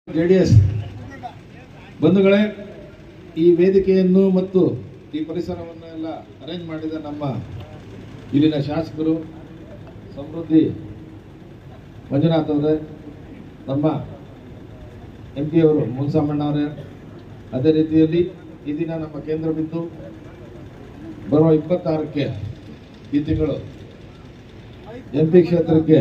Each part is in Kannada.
ಜೆಡಿಎಸ್ ಬಂಧುಗಳೇ ಈ ವೇದಿಕೆಯನ್ನು ಮತ್ತು ಈ ಪರಿಸರವನ್ನು ಎಲ್ಲ ಅರೇಂಜ್ ಮಾಡಿದ ನಮ್ಮ ಇಲ್ಲಿನ ಶಾಸಕರು ಸಮೃದ್ಧಿ ಮಂಜುನಾಥ್ ಅವರೇ ನಮ್ಮ ಎಂ ಪಿ ಅವರು ಮುನ್ಸಾಮಣ್ಣ ಅವರೇ ಅದೇ ರೀತಿಯಲ್ಲಿ ಈ ದಿನ ನಮ್ಮ ಕೇಂದ್ರ ಬಿಂದು ಬರುವ ಇಪ್ಪತ್ತಾರಕ್ಕೆ ಈ ತಿಂಗಳು ಎಂ ಪಿ ಕ್ಷೇತ್ರಕ್ಕೆ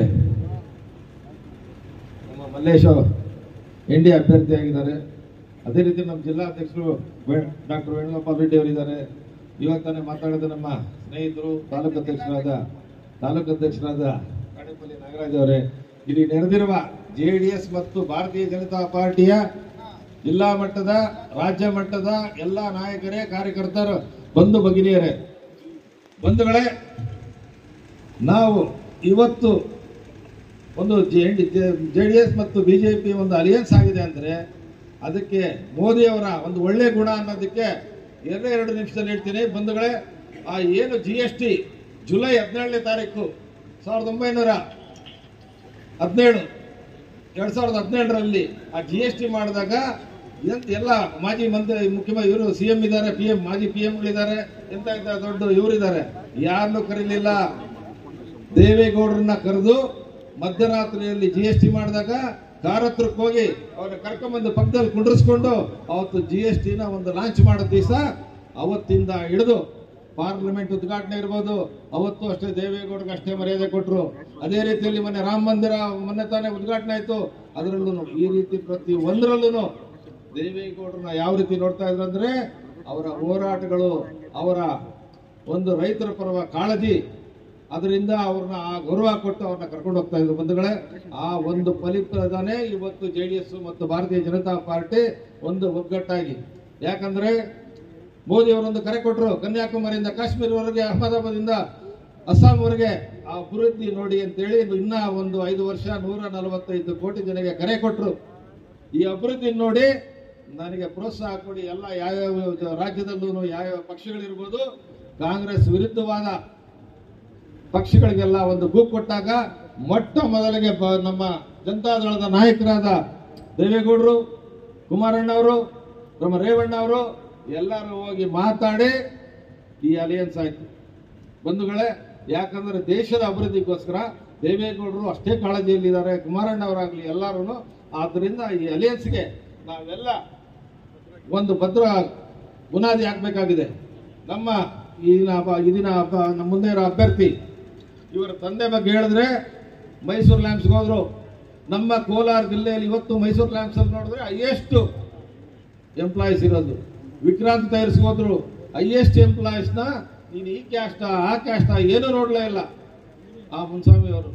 ನಮ್ಮ ಮಲ್ಲೇಶ್ ಎನ್ ಡಿ ಅಭ್ಯರ್ಥಿಯಾಗಿದ್ದಾರೆ ಅದೇ ರೀತಿ ನಮ್ಮ ಜಿಲ್ಲಾಧ್ಯಕ್ಷರು ಡಾಕ್ಟರ್ ವೇಣುಗೋಪಾಲ್ ರೆಡ್ಡಿ ಅವರಿದ್ದಾರೆ ಇವಾಗ ತಾನೇ ಮಾತಾಡಿದ ನಮ್ಮ ಸ್ನೇಹಿತರು ತಾಲೂಕು ಅಧ್ಯಕ್ಷರಾದ ತಾಲೂಕು ಅಧ್ಯಕ್ಷರಾದ ಕಾಣಿಪಲ್ಲಿ ನಾಗರಾಜ್ ಅವರೇ ಇಲ್ಲಿ ನೆರೆದಿರುವ ಜೆ ಡಿ ಎಸ್ ಮತ್ತು ಭಾರತೀಯ ಜನತಾ ಪಾರ್ಟಿಯ ಜಿಲ್ಲಾ ಮಟ್ಟದ ರಾಜ್ಯ ಮಟ್ಟದ ಎಲ್ಲ ನಾಯಕರೇ ಕಾರ್ಯಕರ್ತರು ಬಂಧು ಭಗಿನಿಯರೇ ಬಂಧುಗಳೇ ನಾವು ಇವತ್ತು ಒಂದು ಜೆ ಡಿ ಎಸ್ ಮತ್ತು ಬಿಜೆಪಿ ಒಂದು ಅಲಿಯನ್ಸ್ ಆಗಿದೆ ಅಂದ್ರೆ ಅದಕ್ಕೆ ಮೋದಿಯವರ ಒಂದು ಒಳ್ಳೆ ಗುಣ ಅನ್ನೋದಕ್ಕೆ ಎರಡೇ ಎರಡು ನಿಮಿಷದಲ್ಲಿ ಹೇಳ್ತೀನಿ ಬಂಧುಗಳೇ ಆ ಏನು ಜಿ ಎಸ್ ಟಿ ಜುಲೈ ಹದಿನೇಳನೇ ತಾರೀಕು ಸಾವಿರದ ಒಂಬೈನೂರ ಹದಿನೇಳು ಎರಡ್ ಸಾವಿರದ ಹದಿನೇಳರಲ್ಲಿ ಆ ಜಿ ಎಸ್ ಟಿ ಮಾಡಿದಾಗ ಎಂತ ಎಲ್ಲ ಮಾಜಿ ಮಂತ್ರಿ ಮುಖ್ಯಮಂತ್ರಿ ಇವರು ಸಿ ಎಂ ಇದ್ದಾರೆ ಪಿ ಎಂ ಮಾಜಿ ಪಿ ಎಂಗಳಿದ್ದಾರೆ ಎಂತ ಎಂತ ದೊಡ್ಡ ಇವರಿದ್ದಾರೆ ಯಾರನ್ನೂ ಕರೀಲಿಲ್ಲ ದೇವೇಗೌಡರನ್ನ ಕರೆದು ಮಧ್ಯರಾತ್ರಿಯಲ್ಲಿ ಜಿ ಎಸ್ ಟಿ ಮಾಡಿದಾಗ ಕಾರ್ ಹತ್ರಕ್ಕೆ ಹೋಗಿ ಅವ್ರನ್ನ ಕರ್ಕೊಂಬಂದು ಪಕ್ಕದಲ್ಲಿ ಕುಂಡ್ರಿಸ್ಕೊಂಡು ಅವತ್ತು ಜಿ ಎಸ್ ಟಿನ ಒಂದು ಲಾಂಚ್ ಮಾಡೋ ದಿವಸ ಅವತ್ತಿಂದ ಹಿಡಿದು ಪಾರ್ಲಿಮೆಂಟ್ ಉದ್ಘಾಟನೆ ಇರ್ಬೋದು ಅವತ್ತು ಅಷ್ಟೇ ದೇವೇಗೌಡರಿಗೆ ಅಷ್ಟೇ ಮರ್ಯಾದೆ ಕೊಟ್ಟರು ಅದೇ ರೀತಿಯಲ್ಲಿ ಮೊನ್ನೆ ರಾಮ ಮಂದಿರ ಮೊನ್ನೆ ತಾನೇ ಉದ್ಘಾಟನೆ ಆಯ್ತು ಅದರಲ್ಲೂ ಈ ರೀತಿ ಪ್ರತಿ ಒಂದರಲ್ಲೂ ದೇವೇಗೌಡರನ್ನ ಯಾವ ರೀತಿ ನೋಡ್ತಾ ಇದ್ರು ಅಂದ್ರೆ ಅವರ ಹೋರಾಟಗಳು ಅವರ ಒಂದು ರೈತರ ಪರವ ಕಾಳಜಿ ಅದರಿಂದ ಅವ್ರನ್ನ ಆ ಗೌರವ ಕೊಟ್ಟು ಅವ್ರನ್ನ ಕರ್ಕೊಂಡು ಹೋಗ್ತಾ ಇದ್ರು ಬಂಧುಗಳೇ ಆ ಒಂದು ಫಲಿತಾನೇ ಇವತ್ತು ಜೆ ಡಿ ಎಸ್ ಮತ್ತು ಭಾರತೀಯ ಜನತಾ ಪಾರ್ಟಿ ಒಂದು ಒಗ್ಗಟ್ಟಾಗಿ ಯಾಕಂದ್ರೆ ಮೋದಿ ಅವರೊಂದು ಕರೆ ಕೊಟ್ಟರು ಕನ್ಯಾಕುಮಾರಿಯಿಂದ ಕಾಶ್ಮೀರವರೆಗೆ ಅಹಮದಾಬಾದಿಂದ ಅಸ್ಸಾಂವರೆಗೆ ಆ ಅಭಿವೃದ್ಧಿ ನೋಡಿ ಅಂತೇಳಿ ಇನ್ನ ಒಂದು ಐದು ವರ್ಷ ನೂರ ನಲವತ್ತೈದು ಕೋಟಿ ಜನಗೆ ಕರೆ ಕೊಟ್ಟರು ಈ ಅಭಿವೃದ್ಧಿ ನೋಡಿ ನನಗೆ ಪ್ರೋತ್ಸಾಹ ಕೊಡಿ ಎಲ್ಲ ಯಾವ್ಯಾವ ರಾಜ್ಯದಲ್ಲೂ ಯಾವ್ಯಾವ ಪಕ್ಷಗಳಿರ್ಬೋದು ಕಾಂಗ್ರೆಸ್ ವಿರುದ್ಧವಾದ ಪಕ್ಷಗಳಿಗೆಲ್ಲ ಒಂದು ಗೂಪ್ ಕೊಟ್ಟಾಗ ಮೊಟ್ಟ ಮೊದಲಿಗೆ ಬ- ನಮ್ಮ ಜನತಾದಳದ ನಾಯಕರಾದ ದೇವೇಗೌಡರು ಕುಮಾರಣ್ಣವರು ನಮ್ಮ ರೇವಣ್ಣ ಅವರು ಎಲ್ಲರೂ ಹೋಗಿ ಮಾತಾಡಿ ಈ ಅಲಿಯನ್ಸ್ ಆಯ್ತು ಬಂಧುಗಳೇ ಯಾಕಂದ್ರೆ ದೇಶದ ಅಭಿವೃದ್ಧಿಗೋಸ್ಕರ ದೇವೇಗೌಡರು ಅಷ್ಟೇ ಕಾಳಜಿಯಲ್ಲಿದ್ದಾರೆ ಕುಮಾರಣ್ಣ ಅವರಾಗ್ಲಿ ಎಲ್ಲರೂ ಆದ್ರಿಂದ ಈ ಅಲಿಯನ್ಸ್ಗೆ ನಾವೆಲ್ಲ ಒಂದು ಭದ್ರ ಬುನಾದಿ ಹಾಕ್ಬೇಕಾಗಿದೆ ನಮ್ಮ ಈಗಿನ ಅಪ- ಈಗಿನ ಅಪ- ನಮ್ಮ ಮುಂದೆ ಇರೋ ಅಭ್ಯರ್ಥಿ ಇವರ ತಂದೆ ಬಗ್ಗೆ ಹೇಳಿದ್ರೆ ಮೈಸೂರು ಲ್ಯಾಂಪ್ಸ್ಗೆ ಹೋದ್ರು ನಮ್ಮ ಕೋಲಾರ ಜಿಲ್ಲೆಯಲ್ಲಿ ಇವತ್ತು ಮೈಸೂರು ಲ್ಯಾಂಪ್ಸ್ ಅಲ್ಲಿ ನೋಡಿದ್ರೆ ಹೈಯೆಸ್ಟ್ ಎಂಪ್ಲಾಯೀಸ್ ಇರೋದು ವಿಕ್ರಾಂತ್ ಟೈರ್ಸ್ ಹೋದ್ರು ಹೈಯೆಸ್ಟ್ ಎಂಪ್ಲಾಯೀಸ್ನ ನೀನು ಈ ಕ್ಯಾಸ್ಟ ಆ ಕ್ಯಾಸ್ಟ ಏನೂ ನೋಡಲೇ ಇಲ್ಲ ಆ ಮುನ್ಸ್ವಾಮಿ ಅವರು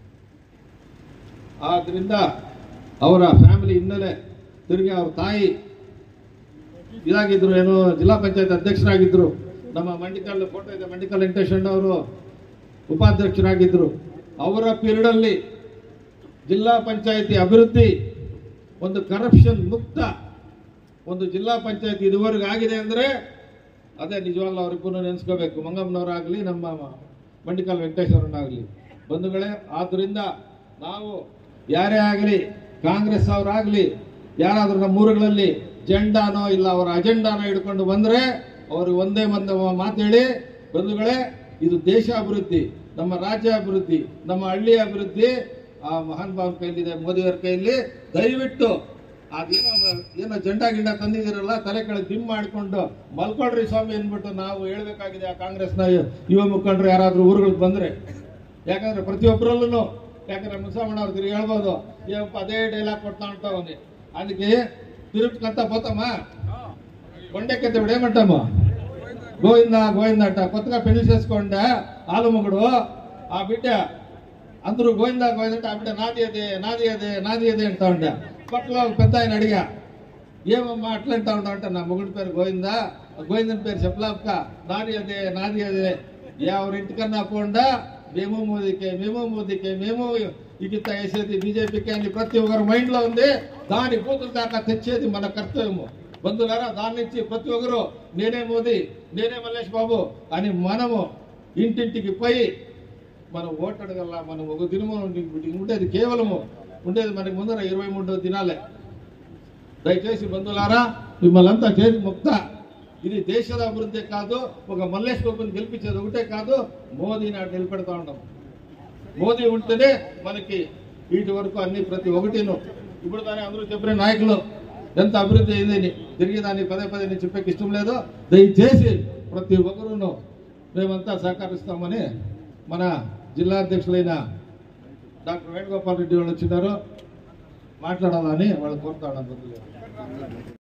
ಆದ್ರಿಂದ ಅವರ ಫ್ಯಾಮಿಲಿ ಹಿನ್ನೆಲೆ ತಿರುಗಿ ಅವ್ರ ತಾಯಿ ಇದಾಗಿದ್ರು ಏನು ಜಿಲ್ಲಾ ಪಂಚಾಯತ್ ಅಧ್ಯಕ್ಷರಾಗಿದ್ರು ನಮ್ಮ ಮಂಡಿಕಲ್ ಫೋಟೋ ಇದೆ ಮಂಡಿಕಲ್ ವೆಂಕಟೇಶಣ್ಣ ಅವರು ಉಪಾಧ್ಯಕ್ಷರಾಗಿದ್ರು ಅವರ ಪೀರಿಯಡ್ ಅಲ್ಲಿ ಜಿಲ್ಲಾ ಪಂಚಾಯತಿ ಅಭಿವೃದ್ಧಿ ಒಂದು ಕರಪ್ಷನ್ ಮುಕ್ತ ಒಂದು ಜಿಲ್ಲಾ ಪಂಚಾಯತ್ ಇದುವರೆಗೂ ಆಗಿದೆ ಅಂದ್ರೆ ಅದೇ ನಿಜವಾಗ್ಲೂ ಅವ್ರಿಗೂ ನೆನೆಸ್ಕೋಬೇಕು ಮಂಗಮ್ಮನವರಾಗಲಿ ನಮ್ಮ ಮಂಡಿಕಲ್ ವೆಂಕಟೇಶ್ವರನಾಗಲಿ ಬಂಧುಗಳೇ ಆದ್ರಿಂದ ನಾವು ಯಾರೇ ಆಗಲಿ ಕಾಂಗ್ರೆಸ್ ಅವರಾಗಲಿ ಯಾರಾದ್ರೂ ನಮ್ಮ ಊರುಗಳಲ್ಲಿ ಜೆಂಡಾನೋ ಇಲ್ಲ ಅವರ ಅಜೆಂಡಾನೋ ಹಿಡ್ಕೊಂಡು ಬಂದ್ರೆ ಅವರು ಒಂದೇ ಮಂದ ಮಾತು ಹೇಳಿ ಬಂಧುಗಳೇ ಇದು ದೇಶ ಅಭಿವೃದ್ಧಿ ನಮ್ಮ ರಾಜ್ಯ ಅಭಿವೃದ್ಧಿ ನಮ್ಮ ಹಳ್ಳಿ ಅಭಿವೃದ್ಧಿ ಆ ಮಹಾನ್ ಭಾವನ ಕೈಲಿದೆ ಮೋದಿಯವರ ಕೈಯಲ್ಲಿ ದಯವಿಟ್ಟು ಅದೇನೋ ಏನೋ ಜೆಂಡಾ ಗಿಂಡ ತಂದಿದ್ದೀರಲ್ಲ ತಲೆ ಕೆಳಗೆ ದಿಮ್ ಮಾಡಿಕೊಂಡು ಮಲ್ಕೊಳ್ರಿ ಸ್ವಾಮಿ ಅಂದ್ಬಿಟ್ಟು ನಾವು ಹೇಳ್ಬೇಕಾಗಿದೆ ಆ ಕಾಂಗ್ರೆಸ್ನ ಯುವ ಮುಖಂಡರು ಯಾರಾದ್ರೂ ಊರುಗಳಿಗೆ ಬಂದ್ರೆ ಯಾಕಂದ್ರೆ ಪ್ರತಿಯೊಬ್ಬರಲ್ಲೂ ಯಾಕಂದ್ರೆ ಮುಸಮಣ್ಣ ಅವ್ರು ತಿರುಗಿ ಹೇಳ್ಬೋದು ಏನಪ್ಪ ಅದೇ ಡೈಲಾಗ್ ಕೊಡ್ತಾ ಹೊಂಟವನಿ ಅದಕ್ಕೆ ತಿರುಗ್ಕಂತ పోతామా కొండెక్కితే ఇప్పుడు ఏమంటాము గోవింద గోవిందట కొత్తగా పెళ్లి చేసుకుంటే ఆలుమగుడు ఆ బిడ్డ అందరూ గోవింద గోవిందంటే ఆ బిడ్డ నాది అదే నాది అదే నాది అదే అంటా ఉండే పక్కలో ఒక పెద్ద ఆయన అడిగా ఏమమ్మా అట్లా అంటా ఉంటా అంటే నా మొగుడి పేరు గోవిందా గోవిందన్ పేరు చెప్పలాక నాది అదే నాది అదే ఎవరింటికన్నా పోండా మేము మోదీకే మేము మోదీకే మేము ఇగిత వేసేది బీజేపీకి అని ప్రతి ఒక్కరి మైండ్ లో ఉంది దాని కూతురు దాకా తెచ్చేది మన కర్తవ్యము బంధువులారా దాని నుంచి ప్రతి ఒక్కరు నేనే మోదీ నేనే మల్లేష్ బాబు అని మనము ఇంటింటికి పోయి మనం ఓటు అడగల మనం ఒక దినము ఉండేది కేవలము ఉండేది మనకి ముందర ఇరవై మూడు దినాలే దయచేసి బంధువులారా మిమ్మల్ని చేసి ముక్త ఇది దేశದ అభివృద్ధి కాదు ఒక మల్లేష్ బాబుని గెలిపించేది ఒకటే కాదు మోదీని అటు నిలబెడతా ఉన్నాం మోదీ ఉంటేనే మనకి వీటి వరకు అన్ని ప్రతి ఒక్కటిను ఇప్పుడు దాని అందరూ చెప్పిన నాయకులు ఎంత అభివృద్ధి అయిందని తిరిగి దాన్ని పదే పదే నేను చెప్పేకి ఇష్టం లేదు దయచేసి ప్రతి ఒక్కరూను మేమంతా సహకరిస్తామని మన జిల్లా అధ్యక్షులైన డాక్టర్ వేణుగోపాల్ రెడ్డి వాళ్ళు వచ్చినారు మాట్లాడాలని వాళ్ళు కోరుతా ఉన్నారు